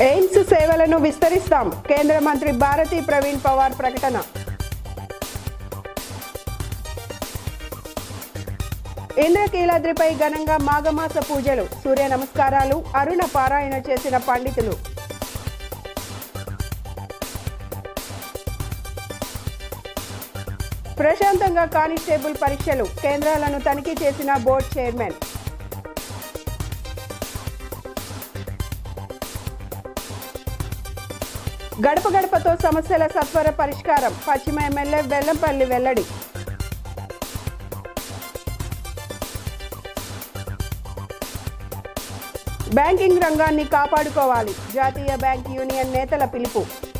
AIIMS సేవలను విస్తరిస్తాం కేంద్ర మంత్రి భారతి ప్రవీణ్ పవార్ ప్రకటన ఇంద్రకీలాద్రిపై ఘనంగా మాఘమాస పూజలు సూర్య నమస్కారాలు అరుణ పారాయణ చేసిన పండితులు ప్రశాంతంగా కానిస్టేబుల్ పరీక్షలు కేంద్రాలను తనిఖీ చేసిన బోర్డు చైర్మన్ గడప గడపతో సమస్యల సత్వర పరిష్కారం పశ్చిమ ఎమ్మెల్యే వెల్లంపల్లి వెల్లడి బ్యాంకింగ్ రంగాన్ని కాపాడుకోవాలి జాతీయ బ్యాంక్ యూనియన్ నేతల పిలుపు